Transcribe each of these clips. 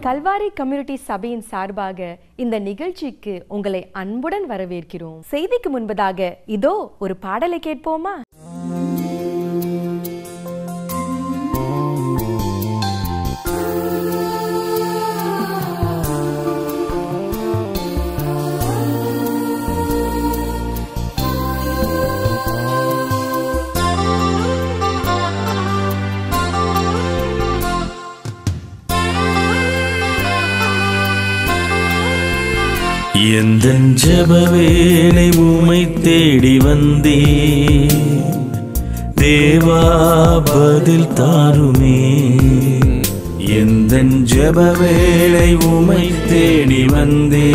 Kalvari community சபையின் சார்பாக இந்த நிகழ்ச்சிக்கு உங்களை அன்புடன் வரவேற்கிறோம் செய்திக்கு முன்பதாக இதோ ஒரு பாடலை கேட்போமா எந்த ஜப வேலை உமை தேடி வந்தே தேவா பதில் தாருமே எந்த ஜப வேலை உமை தேடி வந்தே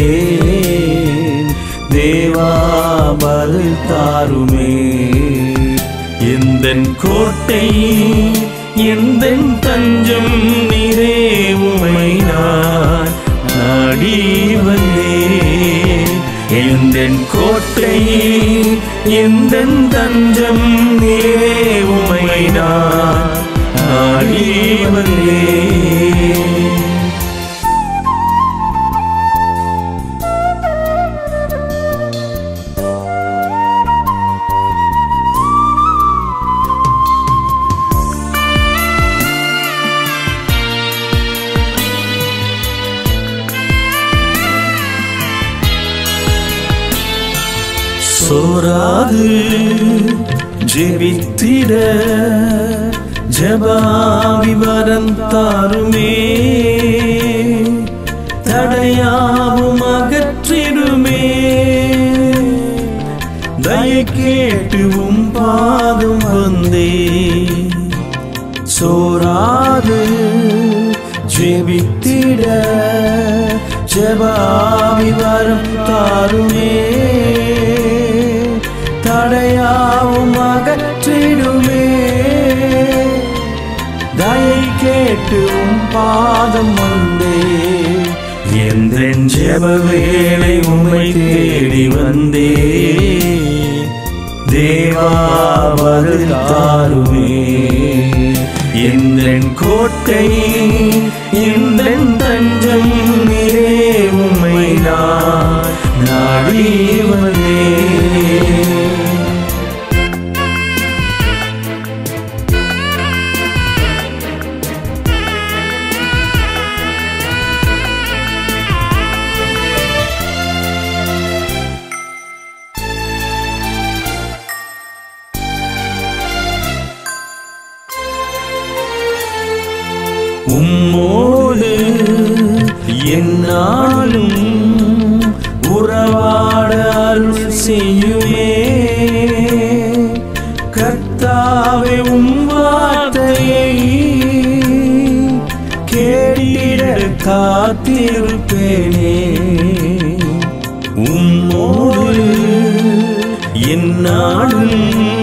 தேவா பதில் தாருமே எந்த கோட்டை எந்த தஞ்சம் நீரே உமை நான் நாடி வந்தேன் எந்தன் கோட்டை எந்தன் தஞ்சம் நீரே உமை நான் நாடி வந்தேன் சோராது ஜெபித்திட ஜபாவி வரம் தாருமே தடையாவும் அகற்றிடுமே தய கேட்டுவும் பாதம் வந்தே சோராது ஜெபித்திட ஜபாவி வரம் தாருமே தடையாவும் அகற்றிடுமே தயை கேட்டும் பாதம் வந்தே எந்த ஜெப வேலை உமை தேடி வந்தே தேவா பதில் தாருமே எந்த கோட்டை எந்த தஞ்சம் நிறே உமை நான் நாடி வந்தேன் உம்மோடு என்னாலும் உறவாட அருள் செய்யுமே கர்த்தாவே உம் வார்த்தையை கேட்டிட காத்திருப்பேனே உம்மோடு என்னாலும்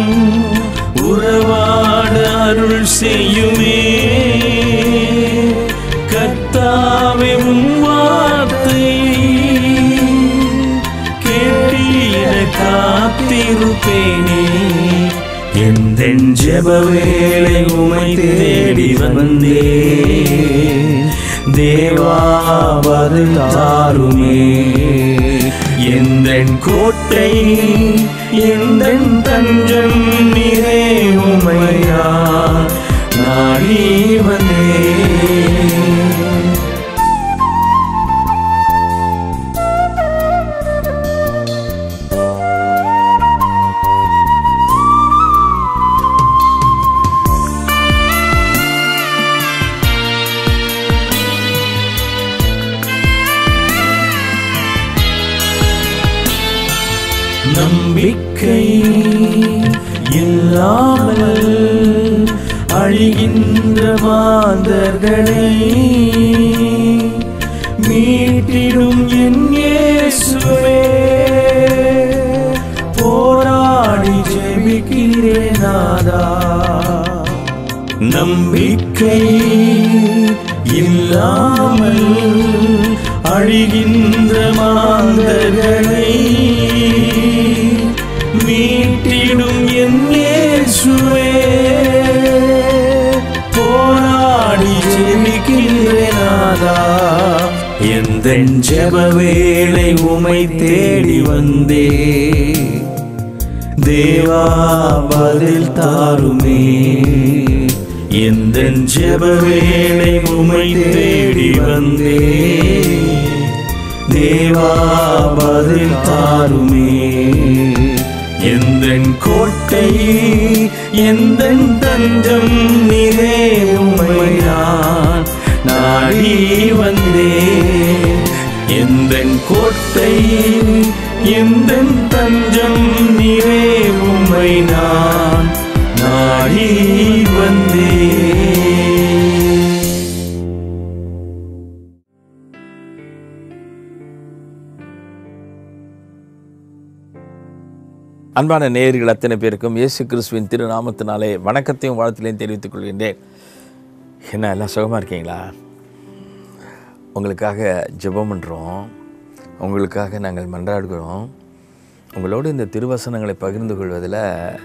உறவாட அருள் செய்யுமே கர்த்தாவே உம் வார்த்தை கேட்டிட காத்திருப்பேனே எந்த ஜெப வேலை உமை தேடி வந்தே தேவா பதில் தாருமே எந்த கோட்டை எந்த தஞ்சம் நிறை உமையா நாடி வந்தே நம்பிக்கை இல்லாமல் அழிகின்ற மாந்தர்களை மீட்டிடும் என் இயேசுவே போராடி ஜெபிக்கிறேன் நாதா நம்பிக்கை இல்லாமல் அழிகின்ற மாந்தர்களை மீட்டிடும் என் இயேசுவே போராடி ஜெபிக்கிறேன் நாதா எந்த ஜெப வேளை உமை தேடி வந்தே தேவா பதில் தாருமே எந்த ஜெப வேளை உமை தேடி வந்தே தேவா பதில் தாருமே எந்த கோட்டை எந்த தஞ்சம் நிறே உமை நான் நாடி வந்தேன் எந்த கோட்டை எந்த தஞ்சம் நிறே உமை நான் நாடி வந்தேன் அன்பான நேயர்கள் அத்தனை பேருக்கும் இயேசு கிறிஸ்துவின் திருநாமத்தினாலே வணக்கத்தையும் வாழ்த்துலையும் தெரிவித்துக் கொள்கின்றேன் என்ன எல்லாம் சுகமாக இருக்கீங்களா உங்களுக்காக ஜெபம் பண்ணுறோம் உங்களுக்காக நாங்கள் மன்றாடுகிறோம் உங்களோடு இந்த திருவசனங்களை பகிர்ந்து கொள்வதில்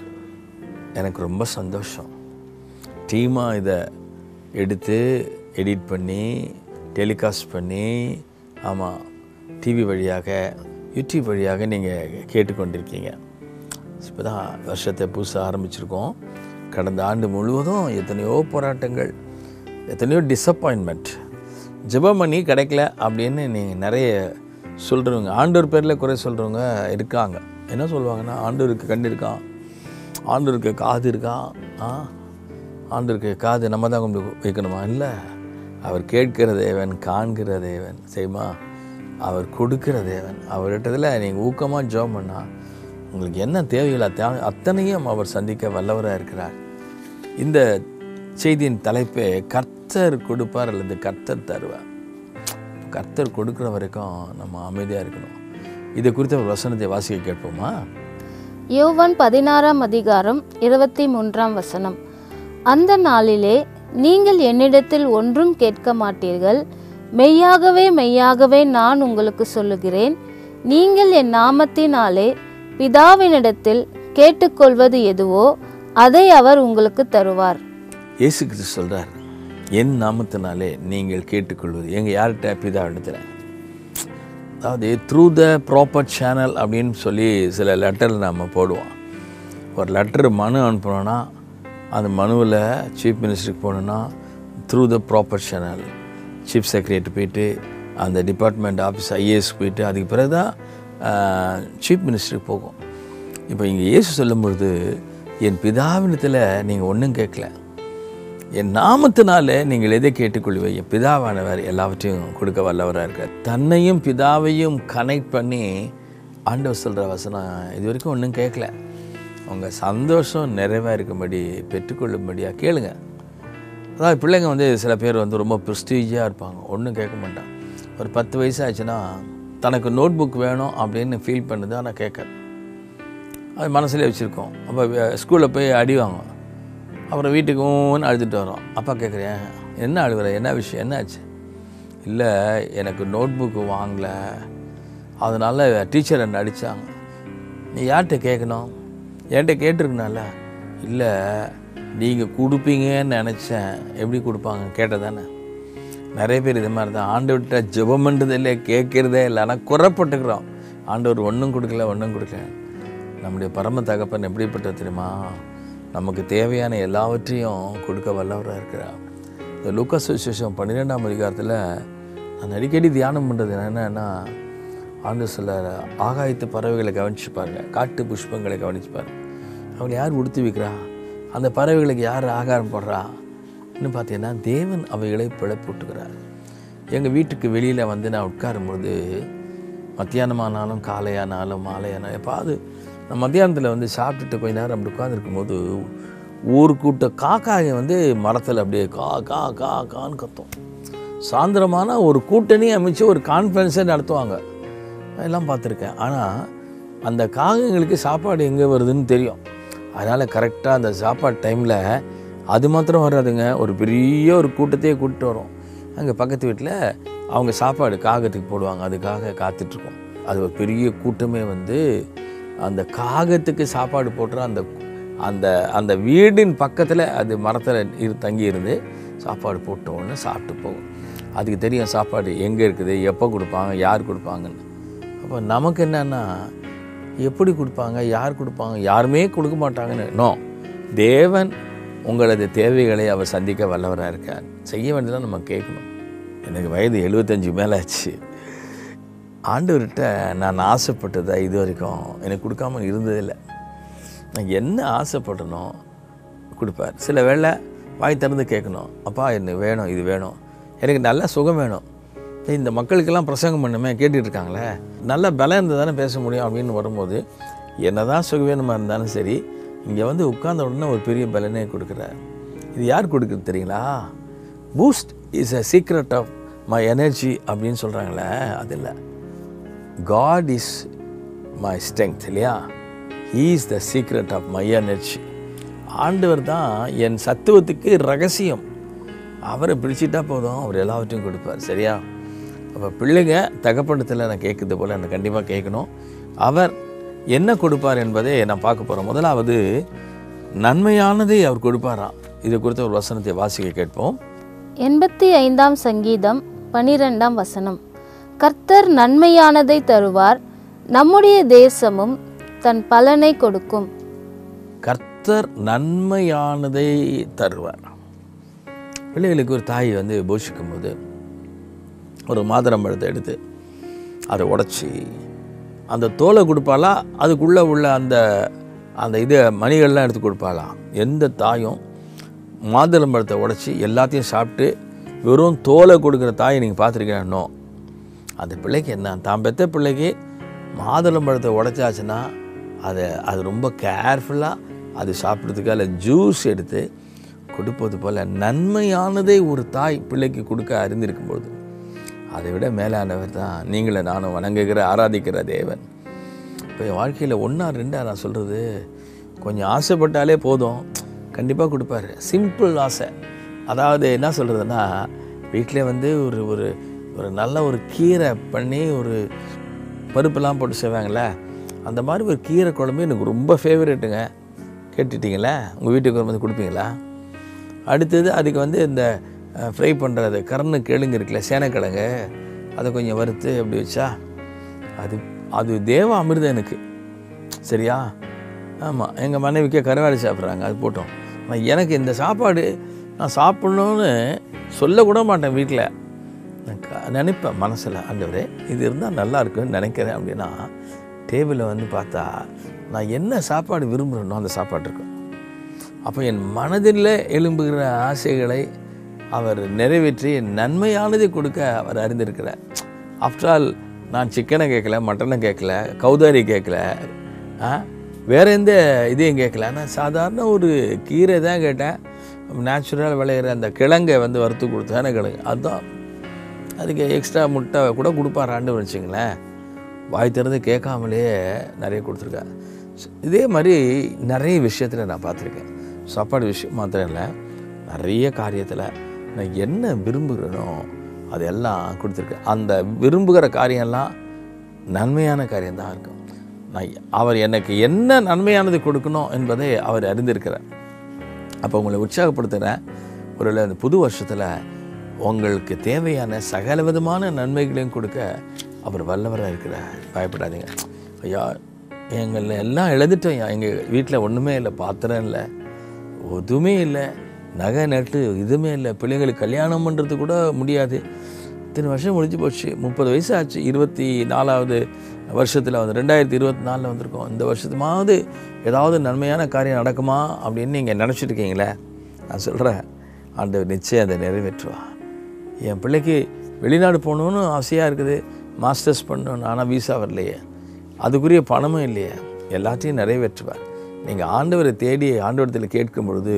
எனக்கு ரொம்ப சந்தோஷம் டீமாக இதை எடுத்து எடிட் பண்ணி டெலிகாஸ்ட் பண்ணி ஆமாம் டிவி வழியாக யூடியூப் வழியாக நீங்கள் கேட்டுக்கொண்டிருக்கீங்க இப்போ தான் வருஷத்தை புதுசாக ஆரம்பிச்சிருக்கோம் கடந்த ஆண்டு முழுவதும் எத்தனையோ போராட்டங்கள் எத்தனையோ டிசப்பாயின்மெண்ட் ஜெபம் பண்ணி கிடைக்கல அப்படின்னு நீங்கள் நிறைய சொல்கிறவங்க ஆண்டவர் பேரில் குறை சொல்கிறவங்க இருக்காங்க என்ன சொல்லுவாங்கன்னா ஆண்டவருக்கு கண்டு இருக்கான் ஆண்டவருக்கு காது இருக்கான் ஆ ஆண்டவருக்கு காது நம்ம தான் கொண்டு வைக்கணுமா இல்லை அவர் கேட்கிற தேவன் காண்கிற தேவன் சரிம்மா அவர் கொடுக்கிற தேவன் அவர்கிட்டத்தில் நீங்கள் ஊக்கமாக ஜெபம் பண்ணால் உங்களுக்கு என்ன தேவைகள் அத்த- அத்தனையும் அவர் சந்திக்க வல்லவராக இருக்கிறார் இந்த செய்தியின் தலைப்பே கர்த்தர் கொடுப்பார் அல்லது கர்த்தர் தருவார் கர்த்தர் கொடுக்குற வரைக்கும் நம்ம அமைதியாக இருக்கணும் இது குறித்த ஒரு வசனத்தை வாசிக்க கேட்போமா யோவான் பதினாறாம் அதிகாரம் இருபத்தி மூன்றாம் வசனம் அந்த நாளிலே நீங்கள் என்னிடத்தில் ஒன்றும் கேட்க மாட்டீர்கள் மெய்யாகவே மெய்யாகவே நான் உங்களுக்கு சொல்லுகிறேன் நீங்கள் என் நாமத்தினாலே பிதாவினிடத்தில் கேட்டுக்கொள்வது எதுவோ அதை அவர் உங்களுக்கு தருவார் இயேசு கிறிஸ்து சொல்கிறார் என் நாமத்தினாலே நீங்கள் கேட்டுக்கொள்வது எங்கள் யார்கிட்ட பிதா இடத்துல அதாவது த்ரூ த ப்ராப்பர் சேனல் அப்படின்னு சொல்லி சில லெட்டர் நம்ம போடுவோம் ஒரு லெட்டர் மனு அனுப்புனோன்னா அந்த மனுவில் சீஃப் மினிஸ்டருக்கு போகணுன்னா through the proper channel chief secretary போயிட்டு அந்த டிபார்ட்மெண்ட் ஆஃபீஸ் ஐஏஎஸ் போயிட்டு அதுக்கு பிறகு தான் சீஃப் மினிஸ்டருக்கு போகும் இப்போ இங்கே இயேசு சொல்லும் பொழுது என் பிதாவினத்தில் நீங்கள் ஒன்றும் கேட்கல என் நாமத்தினால நீங்கள் எதை கேட்டுக்கொள்வீங்க என் பிதாவானவர் எல்லாவற்றையும் கொடுக்க வல்லவராக இருக்கார் தன்னையும் பிதாவையும் கனெக்ட் பண்ணி ஆண்டவர் சொல்கிற வசனம் இது வரைக்கும் ஒன்றும் கேட்கல உங்கள் சந்தோஷம் நிறைவாக இருக்கும்படி பெற்றுக்கொள்ளும்படியாக கேளுங்க அதாவது பிள்ளைங்க வந்து சில பேர் வந்து ரொம்ப ப்ரெஸ்டீஜியாக இருப்பாங்க ஒன்றும் கேட்க மாட்டாங்க ஒரு பத்து வயசு ஆச்சுன்னா தனக்கு நோட் புக் வேணும் அப்படின்னு ஃபீல் பண்ணுது ஆனால் கேட்காது அது மனசுலேயே வச்சுருக்கோம் அப்போ ஸ்கூலில் போய் அடி வாங்குவோம் அப்புறம் வீட்டுக்கு ஊன்னு அழுதுட்டு வரோம் அப்பா கேட்குறேன் என்ன அழுகுற என்ன விஷயம் என்ன ஆச்சு இல்லை எனக்கு நோட் புக்கு வாங்கலை அதனால் டீச்சர் என்னை அடித்தாங்க நீ யார்கிட்ட கேட்கணும் என்கிட்ட கேட்டிருக்கனால இல்லை நீங்கள் கொடுப்பீங்கன்னு நினச்சேன் எப்படி கொடுப்பாங்க கேட்டதானே நிறைய பேர் இது மாதிரி தான் ஆண்டவர்கிட்ட ஜெபம் பண்ணுறதே இல்லை கேட்குறதே இல்லை ஆனால் குறைப்பட்டுக்கிறோம் ஆண்டவர் ஒன்றும் கொடுக்கல ஒன்றும் கொடுக்கல நம்முடைய பரம தகப்பன் எப்படிப்பட்ட தெரியுமா நமக்கு தேவையான எல்லாவற்றையும் கொடுக்க வல்லவராக இருக்கிறார் இந்த லூக்காஸ் விசேஷம் பன்னிரெண்டாம் அதிகாரத்தில் நான் அடிக்கடி தியானம் பண்ணுறது என்னென்னா ஆண்டு சில ஆகாயத்து பறவைகளை கவனிச்சு பாருங்க காட்டு புஷ்பங்களை கவனிச்சு பாருங்க அவங்களை யார் உடுத்தி வைக்கிறா அந்த பறவைகளுக்கு யார் ஆகாரம் போடுறா இன்னும் பார்த்தீங்கன்னா தேவன் அவைகளை பிழைப்பூட்டுகிறார் எங்கள் வீட்டுக்கு வெளியில் வந்து நான் உட்காரும்பொழுது மத்தியானமானாலும் காலையானாலும் மாலையானாலும் எப்பாவது நான் மத்தியானத்தில் வந்து சாப்பிட்டுட்டு கொஞ்ச நேரம் அப்படி உட்காந்துருக்கும் போது ஒரு கூட்ட காக்காய் வந்து மரத்தில் அப்படியே கா கா கா கான்னு கத்தும் சாயந்தரமான ஒரு கூட்டணி அமைச்சு ஒரு கான்ஃபரன்ஸே நடத்துவாங்க எல்லாம் பார்த்துருக்கேன் ஆனால் அந்த காகங்களுக்கு சாப்பாடு எங்கே வருதுன்னு தெரியும் அதனால் கரெக்டாக அந்த சாப்பாடு டைமில் அது மாத்திரம் வராதுங்க ஒரு பெரிய ஒரு கூட்டத்தையே கூப்பிட்டு வரும் அங்கே பக்கத்து வீட்டில் அவங்க சாப்பாடு காகத்துக்கு போடுவாங்க அதுக்காக காத்துட்ருக்கோம் அது ஒரு பெரிய கூட்டமே வந்து அந்த காகத்துக்கு சாப்பாடு போட்டுற அந்த அந்த அந்த வீடின் பக்கத்தில் அது மரத்தில் இரு தங்கி இருந்து சாப்பாடு போட்ட உடனே சாப்பிட்டு போகும் அதுக்கு தெரியும் சாப்பாடு எங்கே இருக்குது எப்போ கொடுப்பாங்க யார் கொடுப்பாங்கன்னு அப்போ நமக்கு என்னன்னா எப்படி கொடுப்பாங்க யார் கொடுப்பாங்க யாருமே கொடுக்க மாட்டாங்கன்னு நோ தேவன் உங்களது தேவைகளை அவர் சந்திக்க வல்லவராக இருக்கார் செய்ய வேண்டியதான் நம்ம கேட்கணும் எனக்கு வயது எழுபத்தஞ்சு மேலே ஆச்சு ஆண்டவர்கிட்ட நான் ஆசைப்பட்டதா இது வரைக்கும் எனக்கு கொடுக்காம இருந்ததில்லை நான் என்ன ஆசைப்பட்டனோ கொடுப்பார் சில வேளை வாய் திறந்து கேட்கணும் அப்பா என்ன வேணும் இது வேணும் எனக்கு நல்ல சுகம் வேணும் ஏய், இந்த மக்களுக்கெல்லாம் பிரசங்கம் பண்ணுமே கேட்டுட்டு இருக்காங்களே நல்ல பலம் இருந்தால் தானே பேச முடியும் அப்படின்னு வரும்போது என்னதான் சுகவேனமாக இருந்தாலும் சரி இங்கே வந்து உட்கார்ந்த உடனே ஒரு பெரிய பலனே கொடுக்குறார் இது யார் கொடுக்குறது தெரியுங்களா Boost is a secret of my energy அப்படின்னு சொல்கிறாங்களே அது இல்லை காட் இஸ் மை ஸ்ட்ரென்த் இல்லையா He is the secret of my energy ஆண்டவர் தான் என் சத்துவத்துக்கு ரகசியம் அவரை பிடிச்சிட்டா போதும் அவர் எல்லாவற்றையும் கொடுப்பார் சரியா அப்போ பிள்ளைங்க தகப்படத்தில் நான் கேட்குறது போல் நான் கண்டிப்பாக கேட்கணும் அவர் என்ன கொடுப்பார் என்பதை நான் பார்க்க போகிறோம் முதலாவது நன்மையானதை அவர் கொடுப்பாராம் இது குறித்த ஒரு வசனத்தை வாசிக்க கேட்போம் எண்பத்தி ஐந்தாம் சங்கீதம் பனிரெண்டாம் வசனம் கர்த்தர் நன்மையானதை தருவார் நம்முடைய தேசமும் தன் பலனை கொடுக்கும் கர்த்தர் நன்மையானதை தருவார் பிள்ளைகளுக்கு ஒரு தாய் வந்து போஷிக்கும் போது ஒரு மாதுளம்பழத்தை எடுத்து அதை உடச்சி அந்த தோலை கொடுப்பாளா அதுக்குள்ளே உள்ள அந்த அந்த இது மணிகள்லாம் எடுத்து கொடுப்பாளா எந்த தாயும் மாதுளம்பழத்தை உடச்சி எல்லாத்தையும் சாப்பிட்டு வெறும் தோலை கொடுக்குற தாயை நீங்கள் பார்த்துருக்கீங்கன்னோ அந்த பிள்ளைக்கு என்ன தான் பெத்த பிள்ளைக்கு மாதுளம்பழத்தை உடைச்சாச்சுன்னா அதை அது ரொம்ப கேர்ஃபுல்லாக அது சாப்பிட்றதுக்கு அதில் ஜூஸ் எடுத்து கொடுப்பது போல் நன்மையானதை ஒரு தாய் பிள்ளைக்கு கொடுக்க அறிந்திருக்கும் பொழுது அதை விட மேலானவர் தான் நீங்களே நானும் வணங்குகிற ஆராதிக்கிற தேவன் இப்போ என் வாழ்க்கையில் ஒன்றா ரெண்டா நான் சொல்கிறது கொஞ்சம் ஆசைப்பட்டாலே போதும் கண்டிப்பாக கொடுப்பாரு சிம்பிள் ஆசை அதாவது என்ன சொல்கிறதுன்னா வீட்டிலே வந்து ஒரு ஒரு ஒரு நல்ல ஒரு கீரை பண்ணி ஒரு பருப்பெல்லாம் போட்டு செய்வாங்கள்ல அந்த மாதிரி ஒரு கீரை குழம்பு எனக்கு ரொம்ப ஃபேவரெட்டுங்க கேட்டுட்டீங்களா உங்கள் வீட்டுக்கு வந்து கொடுப்பீங்களா அடுத்தது அதுக்கு வந்து இந்த ஃப்ரை பண்ணுறது கருணு கிழங்கு இருக்குல்ல சேனக்கிழங்கு அதை கொஞ்சம் வறுத்து அப்படி வச்சா அது அது தேவ அமிர்தம் எனக்கு சரியா ஆமாம் எங்கள் மனைவிக்கே கருவாடு சாப்பிட்றாங்க அது போட்டோம் ஆனால் எனக்கு இந்த சாப்பாடு நான் சாப்பிட்ணுன்னு சொல்லக்கூட மாட்டேன் வீட்டில் நான் க- நினைப்பேன் மனசில் ஆண்டவரே இது இருந்தால் நல்லா இருக்குன்னு நினைக்கிறேன் அப்படின்னா டேபிளில் வந்து பார்த்தா நான் என்ன சாப்பாடு விரும்புகிறேனோ அந்த சாப்பாடு இருக்கும் அப்போ என் மனதில் எழும்புகிற ஆசைகளை அவர் நிறைவேற்றி நன்மையானதை கொடுக்க அவர் அறிந்திருக்கிறார் ஆஃப்டர் ஆல் நான் சிக்கனை கேட்கல மட்டனை கேட்கல கௌதாரி கேட்கல ஆ வேற எந்த இதையும் கேட்கல நான் சாதாரண ஒரு கீரை தான் கேட்டேன் நேச்சுரல் விளையிற அந்த கிழங்கை வந்து வறுத்து கொடுத்தான கிழங்கு அதுதான் அதுக்கு எக்ஸ்ட்ரா முட்டை கூட கொடுப்பாரான்னு வச்சுங்களேன் வாய் திறந்து கேட்காமலே நிறைய கொடுத்துருக்காரு இதே மாதிரி நிறைய விஷயத்தில் நான் பார்த்துருக்கேன் சாப்பாடு விஷயம் மாத்திரம் இல்லை நிறைய காரியத்தில் நான் என்ன விரும்புகிறேனோ அதெல்லாம் கொடுத்துருக்கேன் அந்த விரும்புகிற காரியம்லாம் நன்மையான காரியம்தான் இருக்கும் நான் அவர் எனக்கு என்ன நன்மையானது கொடுக்கணும் என்பதை அவர் அறிந்திருக்கிறார் அப்போ உங்களை உற்சாகப்படுத்துகிறேன் ஒரு இந்த புது வருஷத்தில் உங்களுக்கு தேவையான சகல விதமான நன்மைகளையும் கொடுக்க அவர் வல்லவராக இருக்கிறார் பயப்படாதீங்க ஐயா எங்களை எல்லாம் இழந்துட்டோம் ஐயா எங்கள் வீட்டில் ஒன்றுமே இல்லை பாத்திரம் இல்லை எதுவுமே இல்லை நகை நட்டு எதுவுமே இல்லை பிள்ளைங்களுக்கு கல்யாணம் பண்ணுறது கூட முடியாது இத்தனை வருஷம் முடிஞ்சு போச்சு முப்பது வயசு ஆச்சு இருபத்தி நாலாவது வருஷத்தில் வந்து ரெண்டாயிரத்தி இருபத்தி நாலில் வந்திருக்கோம் இந்த வருஷத்துமாவது ஏதாவது நன்மையான காரியம் நடக்குமா அப்படின்னு நீங்கள் நினச்சிட்டு இருக்கீங்களே நான் சொல்கிறேன் ஆண்டவர் நிச்சயம் அதை நிறைவேற்றுவா என் பிள்ளைக்கு வெளிநாடு போகணுன்னு ஆசையாக இருக்குது மாஸ்டர்ஸ் பண்ணணும் ஆனால் வீசா வரலையே அதுக்குரிய பணமும் இல்லையே எல்லாத்தையும் நிறைவேற்றுவார் நீங்கள் ஆண்டவரை தேடி ஆண்டவரத்தில் கேட்கும் பொழுது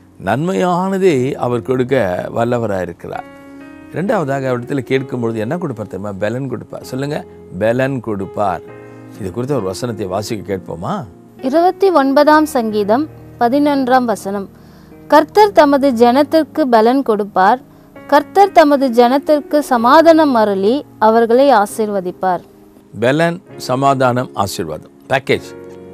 நன்மையானதை அவர் கொடுக்க வல்லவராக இருக்கிறார் இரண்டாவதாக அவரிடத்தில் கேட்கும் பொழுது என்ன கொடுப்பார் தெரியுமா பெலன் கொடுப்பார் சொல்லுங்கள் பெலன் கொடுப்பார் இது குறித்த ஒரு வசனத்தை வாசிக்க கேட்போமா இருபத்தி ஒன்பதாம் சங்கீதம் பதினொன்றாம் வசனம் கர்த்தர் தமது ஜனத்திற்கு பலன் கொடுப்பார் கர்த்தர் தமது ஜனத்திற்கு சமாதானம் அருளி அவர்களை ஆசீர்வதிப்பார் பெலன் சமாதானம் ஆசீர்வாதம் பேக்கேஜ்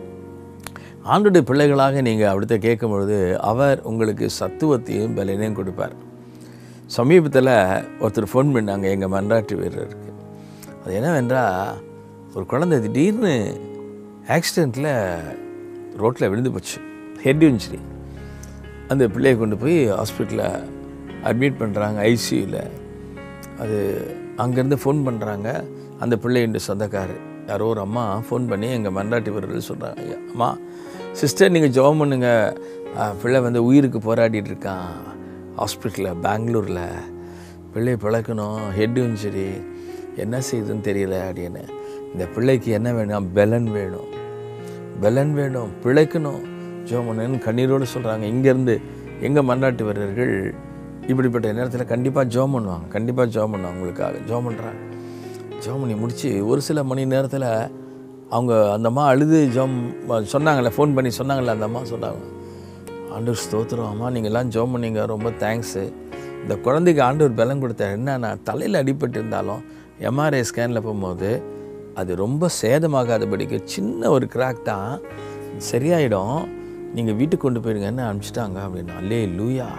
ஆண்டுடைய பிள்ளைகளாக நீங்கள் அப்படித்த கேட்கும் பொழுது அவர் உங்களுக்கு சத்துவத்தையும் பலனையும் கொடுப்பார் சமீபத்தில் ஒருத்தர் ஃபோன் பண்ணாங்க எங்கள் மன்றாட்டு வீரருக்கு அது என்னவென்றால் ஒரு குழந்தை திடீர்னு ஆக்சிடெண்ட்டில் ரோட்டில் விழுந்து போச்சு ஹெட் இன்ஜுரி அந்த பிள்ளையை கொண்டு போய் ஹாஸ்பிட்டலில் அட்மிட் பண்ணுறாங்க ஐசியூவில் அது அங்கேருந்து ஃபோன் பண்ணுறாங்க அந்த பிள்ளையின் சொந்தக்காரர் யாரோ ஒரு அம்மா ஃபோன் பண்ணி எங்கள் மன்றாட்டி வீரர்கள் சொல்கிறாங்க "ஐயா, அம்மா சிஸ்டர் நீங்கள் ஜெபம் பண்ணுங்க ஆ, பிள்ளை வந்து உயிருக்கு போராடிட்டு இருக்கான் ஹாஸ்பிட்டலில் பெங்களூரில் பிள்ளையை பிழைக்கணும் ஹெட் இன்ஜுரி என்ன செய்யுதுன்னு தெரியல அப்படின்னு இந்த பிள்ளைக்கு என்ன வேணும் பெலன் வேணும் பலன் வேணும் பிழைக்கணும் ஜோமனு கண்ணீரோடு சொல்கிறாங்க இங்கேருந்து எங்கள் மன்னாட்டு வீரர்கள் இப்படிப்பட்ட நேரத்தில் கண்டிப்பாக ஜோம் பண்ணுவாங்க கண்டிப்பாக ஜோம் பண்ணுவாங்க உங்களுக்காக ஜோம் பண்ணுறாங்க ஜோம் பண்ணி முடித்து ஒரு சில மணி நேரத்தில் அவங்க அந்த அம்மா அழுது ஜோம் சொன்னாங்கல்ல ஃபோன் பண்ணி சொன்னாங்கல்ல அந்த அம்மா சொன்னாங்க ஆண்டவர் ஸ்தோத்திரம் அம்மா நீங்கள்லாம் ஜோம் பண்ணீங்க ரொம்ப தேங்க்ஸு இந்த குழந்தைக்கு ஆண்டவர் பலன் கொடுத்தார் என்னன்னா தலையில் அடிபட்டு இருந்தாலும் எம்ஆர்ஐ ஸ்கேனில் போகும்போது அது ரொம்ப சேதமாகாதபடிக்கு சின்ன ஒரு கிராக் தான் சரியாயிடும் நீங்கள் வீட்டுக்கு கொண்டு போயிடுங்கன்னு அனுப்பிச்சிட்டாங்க அப்படின்னு அல்லே லூயா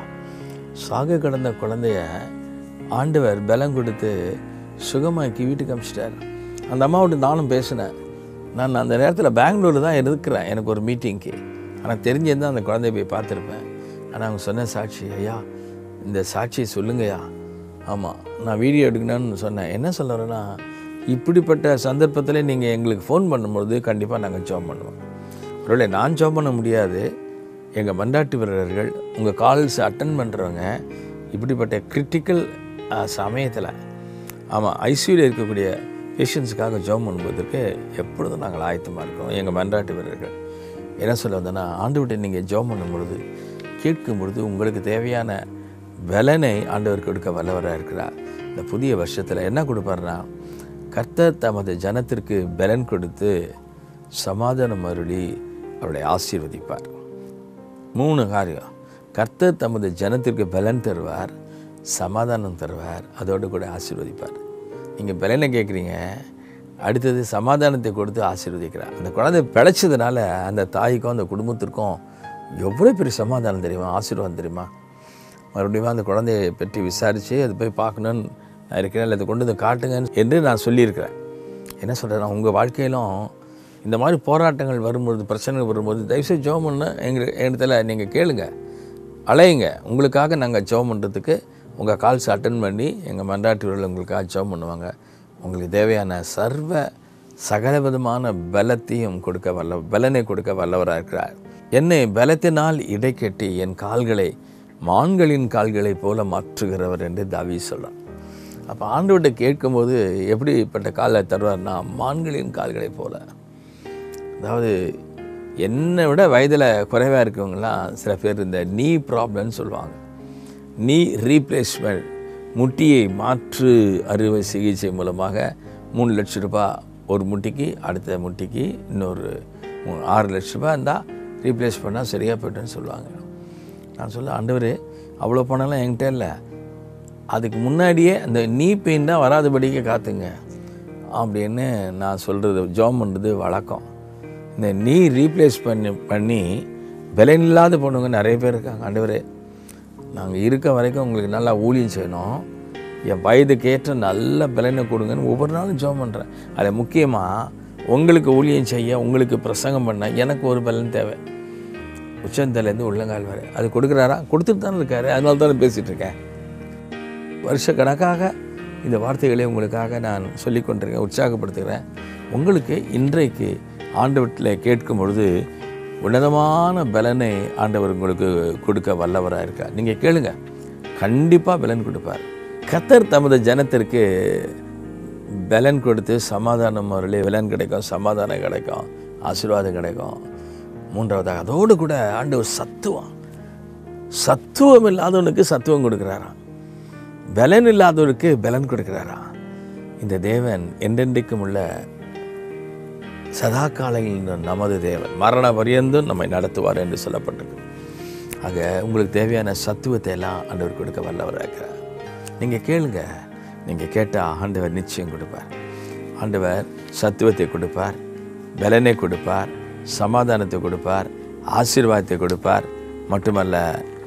சாக கடந்த குழந்தைய ஆண்டவர் பலம் கொடுத்து சுகமாக்கி வீட்டுக்கு அனுப்பிச்சிட்டார் அந்த அம்மாவோட நானும் பேசினேன் நான் அந்த நேரத்தில் பெங்களூரில் தான் இருக்கிறேன் எனக்கு ஒரு மீட்டிங்க்கு ஆனால் தெரிஞ்சிருந்தால் அந்த குழந்தைய போய் பார்த்துருப்பேன் ஆனால் அவங்க சொன்ன சாட்சி ஐயா இந்த சாட்சியை சொல்லுங்கய்யா ஆமாம் நான் வீடியோ எடுக்கணும்னு சொன்னேன் என்ன சொல்கிறேன்னா இப்படிப்பட்ட சந்தர்ப்பத்தில் நீங்கள் எங்களுக்கு ஃபோன் பண்ணும்போது கண்டிப்பாக நாங்கள் ஜாப் பண்ணுவோம் ஒருவேளை நான் ஜாப் பண்ண முடியாது எங்கள் மண்டாட்டு வீரர்கள் உங்கள் கால்ஸ் அட்டன் பண்ணுறவங்க இப்படிப்பட்ட கிரிட்டிக்கல் சமயத்தில் ஆமாம் ஐசியூவில் இருக்கக்கூடிய பேஷண்ட்ஸுக்காக ஜாப் பண்ணுவதற்கு எப்பொழுதும் நாங்கள் ஆயத்தமாக இருக்கோம் எங்கள் மன்றாட்டு வீரர்கள் என்ன சொல்ல வந்தேன்னா ஆண்டு நீங்கள் ஜாப் பண்ணும் பொழுது கேட்கும் பொழுது உங்களுக்கு தேவையான பலனை ஆண்டவர் கொடுக்க வல்லவராக இருக்கிறார் இந்த புதிய வருஷத்தில் என்ன கொடுப்பாருன்னா கர்த்தர் தமது ஜனத்திற்கு பலன் கொடுத்து சமாதானம் அருளி அவருடைய ஆசீர்வதிப்பார் மூணு காரியம் கர்த்தர் தமது ஜனத்திற்கு பலன் தருவார் சமாதானம் தருவார் அதோடு கூட ஆசீர்வதிப்பார் நீங்கள் பலனை கேட்குறீங்க அடுத்தது சமாதானத்தை கொடுத்து ஆசீர்வதிக்கிறார் அந்த குழந்தை பிழைச்சதுனால அந்த தாய்க்கும் அந்த குடும்பத்திற்கும் எவ்வளோ பெரிய சமாதானம் தெரியுமா ஆசீர்வாதம் தெரியுமா மறுபடியும் அந்த குழந்தையை பற்றி விசாரித்து அது போய் பார்க்கணுன்னு நான் இருக்கிறேன் இல்லை அதை கொண்டு வந்து காட்டுங்கன்னு என்று நான் சொல்லியிருக்கிறேன் என்ன சொல்கிறேன் உங்கள் வாழ்க்கையிலும் இந்த மாதிரி போராட்டங்கள் வரும்பொழுது பிரச்சனைகள் வரும்போது தயவுசெய்து ஜெபம் பண்ண எங்கள் இடத்துல நீங்கள் கேளுங்க அலையுங்க உங்களுக்காக நாங்கள் ஜெபம் பண்ணுறதுக்கு உங்கள் கால்ஸ் அட்டன் பண்ணி எங்கள் மன்றாட்டிவர்கள் உங்களுக்காக ஜெபம் பண்ணுவாங்க உங்களுக்கு தேவையான சர்வ சகலவிதமான பலத்தையும் கொடுக்க வல்ல பலனை கொடுக்க வல்லவராக இருக்கிறார் என்னை பலத்தினால் இடைக்கட்டி என் கால்களை மான்களின் கால்களைப் போல மாற்றுகிறவர் என்று தாவி சொல்கிறான் அப்போ ஆண்டவர்கிட்ட கேட்கும்போது எப்படிப்பட்ட காலை தருவார்னா மான்களின் கால்களைப் போல அதாவது என்னை விட வயதில் குறைவாக இருக்கவங்கலாம் சில பேர் இந்த நீ ப்ராப்ளம்னு சொல்லுவாங்க நீ ரீப்ளேஸ்மெண்ட் முட்டியை மாற்று அறுவை சிகிச்சை மூலமாக மூணு லட்ச ரூபாய் ஒரு முட்டிக்கு அடுத்த முட்டிக்கு இன்னொரு மூணு ஆறு லட்ச ரூபாய் இருந்தால் ரீப்ளேஸ் பண்ணால் சரியாக போய்ட்டுன்னு சொல்லுவாங்க நான் சொல்ல ஆண்டவர் அவ்வளோ பணம்லாம் என்கிட்ட இல்லை அதுக்கு முன்னாடியே அந்த நீ பெயின் தான் வராதபடிக்கு காத்துங்க அப்படின்னு நான் சொல்கிறது ஜாம் பண்ணுறது வழக்கம் இந்த நீ ரீப்ளேஸ் பண்ணி பண்ணி பலன் இல்லாத பொண்ணுங்க நிறைய பேர் இருக்காங்க ஆண்டவரே நாங்கள் இருக்க வரைக்கும் உங்களுக்கு நல்லா ஊழியம் செய்யணும் என் வயதுக்கேற்ற நல்ல பலனை கொடுங்கன்னு ஒவ்வொரு நாளும் ஜோம் பண்ணுறேன் அதில் முக்கியமாக உங்களுக்கு ஊழியம் செய்ய உங்களுக்கு பிரசங்கம் பண்ண எனக்கு ஒரு பலன் தேவை உச்சந்தலேருந்து உள்ளங்கால் வரை அது கொடுக்குறாரா கொடுத்துட்டு தானே இருக்காரு அதனால தானே பேசிகிட்டு இருக்கேன் வருஷக்கணக்காக இந்த வார்த்தைகளை உங்களுக்காக நான் சொல்லி கொண்டிருக்கேன் உற்சாகப்படுத்துகிறேன் உங்களுக்கு இன்றைக்கு ஆண்டவற்றில் கேட்கும் பொழுது உன்னதமான பலனை ஆண்டவர் உங்களுக்கு கொடுக்க வல்லவராக இருக்கார் நீங்கள் கேளுங்க கண்டிப்பாக பலன் கொடுப்பார் கத்தர் தமது ஜனத்திற்கு பலன் கொடுத்து சமாதானம் அவர்களே பலன் கிடைக்கும் சமாதானம் கிடைக்கும் ஆசீர்வாதம் கிடைக்கும் மூன்றாவதாக அதோடு கூட ஆண்டவர் சத்துவம் சத்துவம் இல்லாதவனுக்கு சத்துவம் கொடுக்குறாராம் பலன் இல்லாதவருக்கு பலன் கொடுக்கிறாரா இந்த தேவன் என்றென்றைக்கும் உள்ள சதா காலையில் நமது தேவன் மரண பரியந்தும் நம்மை நடத்துவார் என்று சொல்லப்பட்டிருக்கு ஆக உங்களுக்கு தேவையான சத்துவத்தை எல்லாம் ஆண்டவர் கொடுக்க வல்லவராக இருக்கிறார் நீங்கள் கேளுங்க நீங்கள் கேட்டால் ஆண்டவர் நிச்சயம் கொடுப்பார் ஆண்டவர் சத்துவத்தை கொடுப்பார் பலனை கொடுப்பார் சமாதானத்தை கொடுப்பார் ஆசீர்வாதத்தை கொடுப்பார் மட்டுமல்ல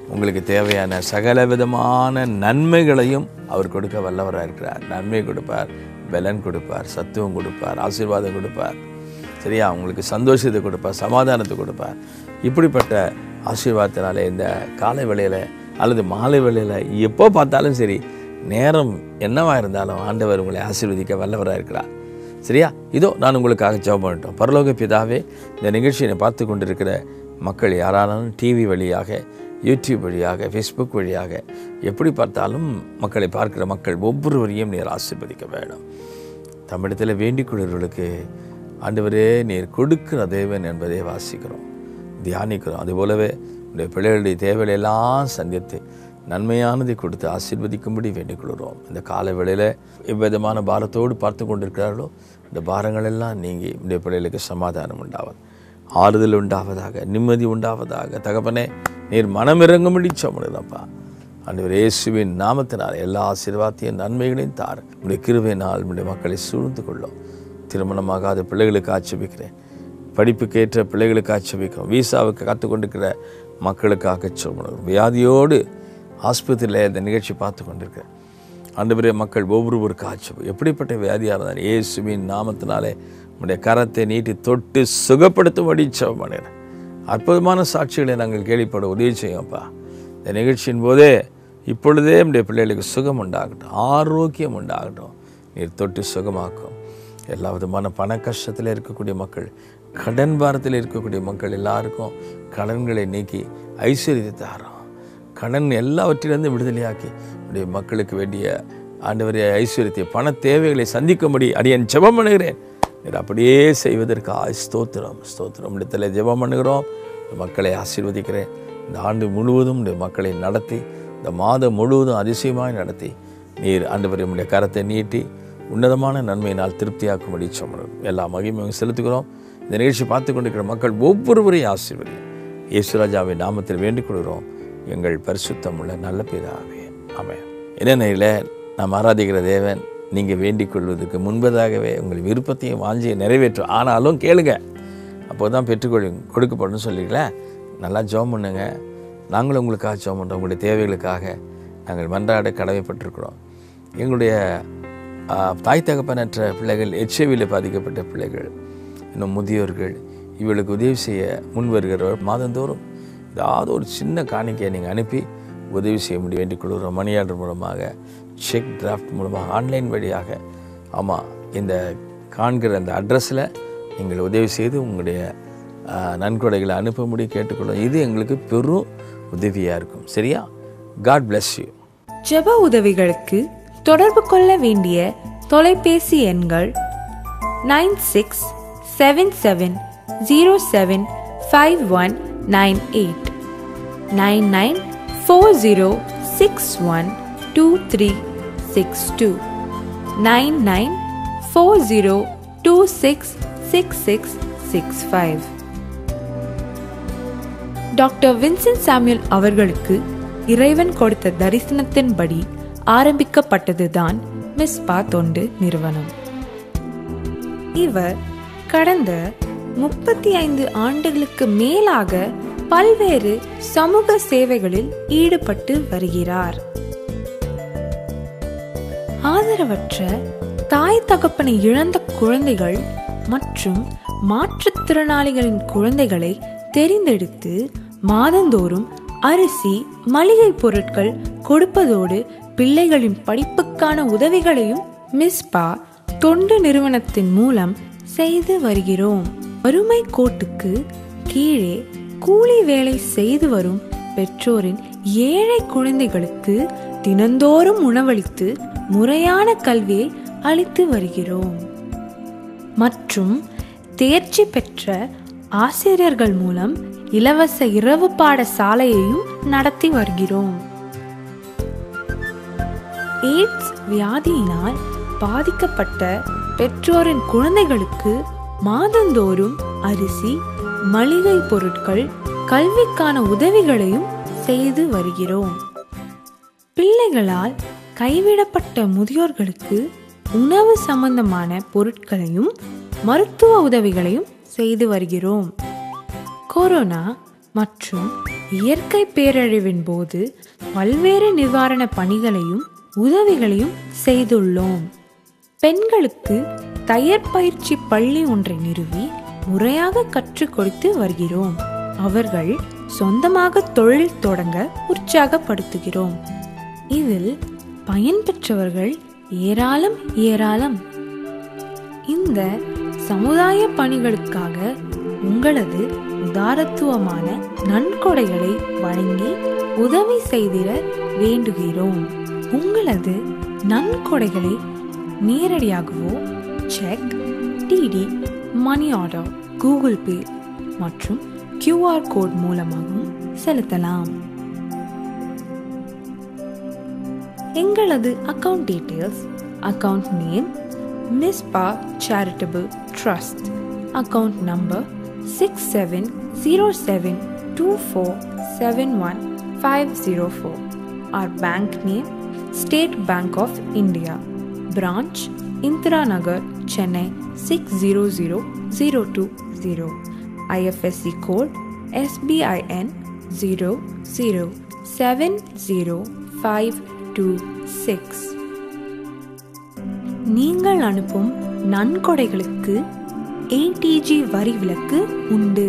உங்களுக்கு தேவையான சகல விதமான நன்மைகளையும் அவர் கொடுக்க வல்லவராக இருக்கிறார் நன்மை கொடுப்பார் பலன் கொடுப்பார் சத்துவம் கொடுப்பார் ஆசீர்வாதம் கொடுப்பார் சரியா உங்களுக்கு சந்தோஷத்தை கொடுப்பார் சமாதானத்தை கொடுப்பார் இப்படிப்பட்ட ஆசீர்வாதத்தினால இந்த காலை வேளையில் அல்லது மாலை வேளையில் எப்போ பார்த்தாலும் சரி நேரம் என்னவா இருந்தாலும் ஆண்டவர் உங்களை ஆசீர்வதிக்க வல்லவராக இருக்கிறார் சரியா இதோ நான் உங்களுக்காக ஜெபம் பண்ணட்டும் பரலோக பிதாவே இந்த நிகழ்ச்சியை பார்த்து கொண்டிருக்கிற மக்கள் யாரானாலும் டிவி வழியாக யூடியூப் வழியாக ஃபேஸ்புக் வழியாக எப்படி பார்த்தாலும் மக்களை பார்க்கிற மக்கள் ஒவ்வொருவரையும் நீர் ஆசீர்வதிக்க வேண்டும் தமிழத்தில் வேண்டிக் கொள்கிறவர்களுக்கு ஆண்டவரே நீர் கொடுக்கிற தேவன் என்பதை வாசிக்கிறோம் தியானிக்கிறோம் அதுபோலவே உடைய பிள்ளைகளுடைய தேவைகளை எல்லாம் சந்தித்து நன்மையானதை கொடுத்து ஆசீர்வதிக்கும்படி வேண்டிக் கொள்கிறோம் இந்த கால வேளையில் எவ்விதமான பாரத்தோடு பார்த்து கொண்டிருக்கிறார்களோ இந்த பாரங்கள் எல்லாம் நீங்கி உடைய பிள்ளைகளுக்கு சமாதானம் உண்டாவது ஆறுதல் உண்டாவதாக நிம்மதி உண்டாவதாக தகப்பனே நீர் மனமிறங்கும்படி சமணுதப்பா ஆண்டவர் இயேசுவின் நாமத்தினால் எல்லா ஆசீர்வாத்திய நன்மைகளையும் தார் உடைய கிருபையினால் உடைய மக்களை சூழ்ந்து கொள்ளும் திருமணமாகாத பிள்ளைகளுக்கு ஆட்சேபிக்கிறேன் படிப்புக்கேற்ற பிள்ளைகளுக்கு ஆட்சேபிக்கிறோம் வீசாவுக்கு காத்து கொண்டிருக்கிற மக்களுக்காக சொல்லணும் வியாதியோடு ஆஸ்பத்திரியில் இந்த நிகழ்ச்சி பார்த்து கொண்டிருக்கிறேன் ஆண்டவரே மக்கள் ஒவ்வொருவருக்கு ஆட்சேபம் எப்படிப்பட்ட வியாதியாக இருந்தாலும் இயேசுவின் நாமத்தினாலே உடைய கரத்தை நீட்டி தொட்டு சுகப்படுத்தும்படி ஜெபம் பண்ணுகிறேன் அற்புதமான சாட்சிகளை நாங்கள் கேள்விப்பட உதவி செய்யும்ப்பா இந்த நிகழ்ச்சியின் போதே இப்பொழுதே நம்முடைய பிள்ளைகளுக்கு சுகம் உண்டாகட்டும் ஆரோக்கியம் உண்டாகட்டும் நீர் தொட்டு சுகமாக்கும் எல்லா விதமான பண கஷ்டத்தில் இருக்கக்கூடிய மக்கள் கடன் பாரத்தில் இருக்கக்கூடிய மக்கள் எல்லாருக்கும் கடன்களை நீக்கி ஐஸ்வர்யத்தை தாரோம் கடன் எல்லாவற்றிலிருந்து விடுதலையாக்கி உடைய மக்களுக்கு வேண்டிய ஆண்டவரே ஐஸ்வர்யத்தை பண தேவைகளை சந்திக்கும்படி அடியன் ஜெபம் பண்ணுகிறேன் நீர் அப்படியே செய்வதற்கு ஆய் ஸ்தோத்திரம் ஸ்தோத்திரம் இடத்துல ஜெபம் பண்ணுகிறோம் இந்த மக்களை ஆசீர்வதிக்கிறேன் இந்த ஆண்டு முழுவதும் இந்த மக்களை நடத்தி இந்த மாதம் முழுவதும் அதிசயமாய் நடத்தி நீர் ஆண்டவர் நம்முடைய கரத்தை நீட்டி உன்னதமான நன்மையினால் திருப்தியாக்கும்படி சொன்னோம் எல்லா மகிமையும் செலுத்துகிறோம் இந்த நிகழ்ச்சி பார்த்து கொண்டிருக்கிற மக்கள் ஒவ்வொருவரையும் ஆசீர்வதி இயேசுராஜாவின் நாமத்தில் வேண்டிக் கொள்கிறோம் எங்கள் பரிசுத்தம் உள்ள நல்ல பிதாவே ஆமென் என்னென்ன நாம் ஆராதிக்கிற தேவன் நீங்கள் வேண்டிக் கொள்வதற்கு முன்பதாகவே உங்கள் விருப்பத்தையும் வாஞ்சியை நிறைவேற்றும் ஆனாலும் கேளுங்க அப்போ தான் பெற்றுக்கொள் கொடுக்கப்படும் சொல்லிங்களே நல்லா ஜெபம் பண்ணுங்க நாங்களும் உங்களுக்காக ஜெபம் பண்ணுறோம் உங்களுடைய தேவைகளுக்காக நாங்கள் மன்றாட கடமைப்பட்டிருக்கிறோம் எங்களுடைய ஆ, தாய் தகப்பனற்ற பிள்ளைகள் எச்ஐவியில் பாதிக்கப்பட்ட பிள்ளைகள் இன்னும் முதியோர்கள் இவர்களுக்கு உதவி செய்ய முன் வருகிறவர் மாதந்தோறும் ஏதாவது ஒரு சின்ன காணிக்கையை நீங்கள் அனுப்பி உதவி செய்ய முடிய வேண்டிக் கொள்கிறோம் மணி ஆர்டர் மூலமாக செக் டிராஃப்ட் மூலமாக ஆன்லைன் வழியாக ஆமாம் இந்த காண்கிற அந்த அட்ரஸில் நீங்கள் உதவி செய்து உங்களுடைய ஆ, நன்கொடைகளை அனுப்பும்படி கேட்டுக்கொள்ளும் இது எங்களுக்கு பெரும் உதவியாக இருக்கும் சரியா காட் bless யூ ஜெப உதவிகளுக்கு தொடர்பு கொள்ள வேண்டிய தொலைபேசி எண்கள் nine six seven seven zero seven five one nine eight nine nine four zero six one two three six two nine nine four zero two six six six six five doctor Vincent Samuel அவர்களுக்கு இறைவன் கொடுத்த தரிசனத்தின்படி ஆரம்பிக்கப்பட்டதுதான் மிஸ்பா தொண்டு நிறுவனம் இவர் கடந்த முப்பத்தி ஐந்து ஆண்டுகளுக்கு மேலாக பல்வேறு சமூக சேவைகளில் ஈடுபட்டு வருகிறார் ஆதரவற்ற தாய் தகப்பனை இழந்த குழந்தைகள் மற்றும் மாற்றுத்திறனாளிகளின் குழந்தைகளை தெரிந்தெடுத்து மாதந்தோறும் அரிசி மளிகை பொருட்கள் கொடுப்பதோடு பிள்ளைகளின் படிப்புக்கான உதவிகளையும் மிஸ்பா தொண்டு நிறுவனத்தின் மூலம் செய்து வருகிறோம் வறுமை கோட்டுக்கு கீழே கூலி வேலை செய்து வரும் பெற்றோரின் ஏழை குழந்தைகளுக்கு தினந்தோறும் உணவளித்து முறையான கல்வியை அளித்து வருகிறோம் மற்றும் தேர்ச்சி பெற்ற ஆசிரியர்கள் மூலம் இலவச இரவு பாடசாலையையும் நடத்தி வருகிறோம் எய்ட்ஸ் வியாதியினால் பாதிக்கப்பட்ட பெற்றோரின் குழந்தைகளுக்கு மாதந்தோறும் அரிசி மளிகை பொருட்கள் கல்விக்கான உதவிகளையும் செய்து வருகிறோம் பிள்ளைகளால் கைவிடப்பட்ட முதியோர்களுக்கு உணவு சம்பந்தமான பொருட்களையும் மருத்துவ உதவிகளையும் செய்து வருகிறோம் கொரோனா மற்றும் இயற்கை பேரழிவின் போது பல்வேறு நிவாரண பணிகளையும் உதவிகளையும் செய்துள்ளோம் பெண்களுக்கு தையற் பயிற்சி பள்ளி ஒன்றை நிறுவி முறையாக கற்றுக் கொடுத்து வருகிறோம் அவர்கள் சொந்தமாக தொழில் தொடங்க உற்சாகப்படுத்துகிறோம் இதில் பயன்பெற்றவர்கள் ஏராளம் ஏராளம் இந்த சமுதாய பணிகளுக்காக உங்களது உதாரத்துவமான நன்கொடைகளை வழங்கி உதவி செய்திட வேண்டுகிறோம் உங்களது நன்கொடைகளை நேரடியாகவோ cheque DD money order Google Pay மற்றும் கியூஆர் கோட் மூலமாகவும் செலுத்தலாம் எங்களது account details account name Mispa charitable trust account number six seven zero seven two four seven one five zero four our bank name State Bank of India branch Indira Nagar Chennai six zero zero zero two zero IFSC code SBIN zero zero seven zero five two six நீங்கள் அனுப்பும் நன்கொடைகளுக்கு ADG வரி விலக்கு உண்டு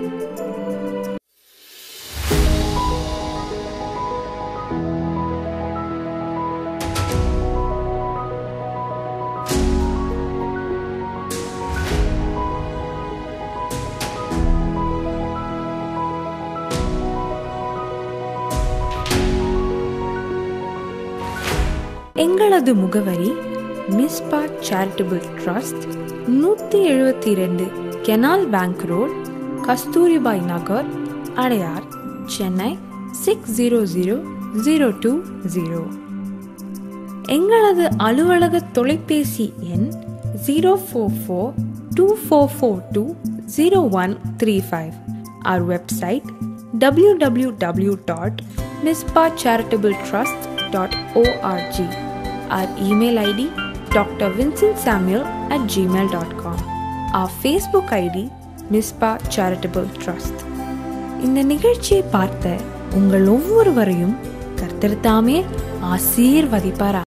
எங்களது முகவரி Misba charitable trust நூற்றி எழுபத்தி ரெண்டு canal bank road Kasturibai Nagar Adyar Chennai six zero zero zero two zero எங்களது அலுவலக தொலைபேசி எண் zero four four two four four two zero one three five our website www.mispa.charitabletrust.org our email id drvincentsamuel at gmail.com our facebook id mispa charitable trust இந்த நிகழ்ச்சியை பார்த்த உங்கள் ஒவ்வொருவரையும் கர்த்தர் தாமே ஆசீர்வதிப்பாரா